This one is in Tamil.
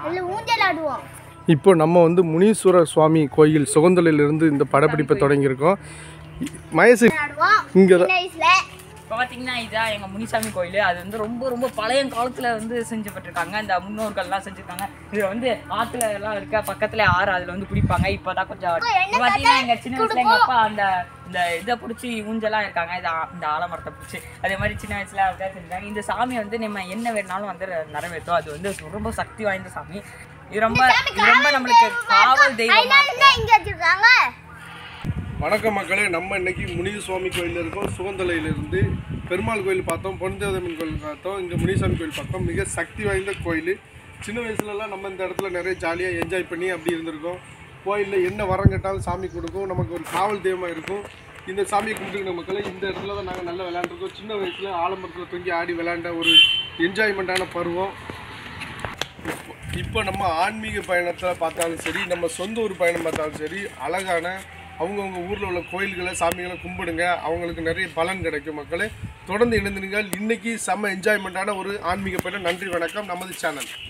அதில் ஊஞ்சல் ஆடுவோம் இப்போ நம்ம வந்து முனீஸ்வரர் சுவாமி கோயில் சுகந்தலையிலிருந்து இந்த படப்பிடிப்பை தொடங்கியிருக்கோம் மயசு ஆடுவோம் இங்கே சின்ன வயசுல இப்போ பார்த்தீங்கன்னா இதுதான் எங்கள் முனிசாமி கோயில் அது வந்து ரொம்ப ரொம்ப பழைய காலத்தில் வந்து செஞ்சப்பட்டிருக்காங்க இந்த முன்னோர்கள்லாம் செஞ்சுருக்காங்க இதில் வந்து ஆற்றுல எல்லாம் இருக்க பக்கத்தில் ஆறு அதில் வந்து குடிப்பாங்க இப்போ தான் கொஞ்சம் இப்போ பார்த்தீங்கன்னா எங்கள் சின்ன வயசுல எங்கள் அப்பா அந்த இந்த இதை பிடிச்சி ஊஞ்சலாம் இருக்காங்க இது ஆ- இந்த ஆலமரத்தை பிடிச்சி அதே மாதிரி சின்ன வயசுல அப்படியே செஞ்சாங்க இந்த சாமி வந்து நம்ம என்ன வேணாலும் வந்து நிறைவேற்றும் அது வந்து ரொம்ப சக்தி வாய்ந்த சாமி இது ரொம்ப இது ரொம்ப நம்மளுக்கு காவல் தெய்வமா அதனால தான் இங்கே வச்சிருக்காங்க வணக்கம் மக்களே நம்ம இன்னைக்கு முனிய சுவாமி கோயில் இருக்கோம் சுகந்தலையிலிருந்து பெருமாள் கோயில் பார்த்தோம் பொன்தேவதம்மன் கோயில் பார்த்தோம் இங்கே முனிசாமி கோயில் பார்த்தோம் மிக சக்தி வாய்ந்த கோயில் சின்ன வயசுலலாம் நம்ம இந்த இடத்துல நிறைய ஜாலியாக என்ஜாய் பண்ணி அப்படி இருந்திருக்கோம் கோயிலில் என்ன வரம் கேட்டாலும் சாமி கொடுக்கும் நமக்கு ஒரு காவல் தெய்வமாக இருக்கும் இந்த சாமியை கும்பிட்டுக்கிற மக்களே இந்த இடத்துல தான் நாங்கள் நல்லா விளையாண்டுருக்கோம் சின்ன வயசில் ஆலமரத்தில் தொங்கி ஆடி விளையாண்ட ஒரு என்ஜாய்மெண்ட்டான பருவம் இப்போ- இப்போ நம்ம ஆன்மீக பயணத்தில் பார்த்தாலும் சரி நம்ம சொந்த ஊர் பயணம் பார்த்தாலும் சரி அழகான அவங்கவுங்க ஊரில் உள்ள கோயில்களை சாமிகளை கும்பிடுங்க அவங்களுக்கு நிறைய பலன் கிடைக்கும் மக்களே தொடர்ந்து இணைந்திருங்கள் இன்னைக்கு செம்ம என்ஜாய்மெண்ட்டான ஒரு ஆன்மீக பயணம் நன்றி வணக்கம் நமது சேனல்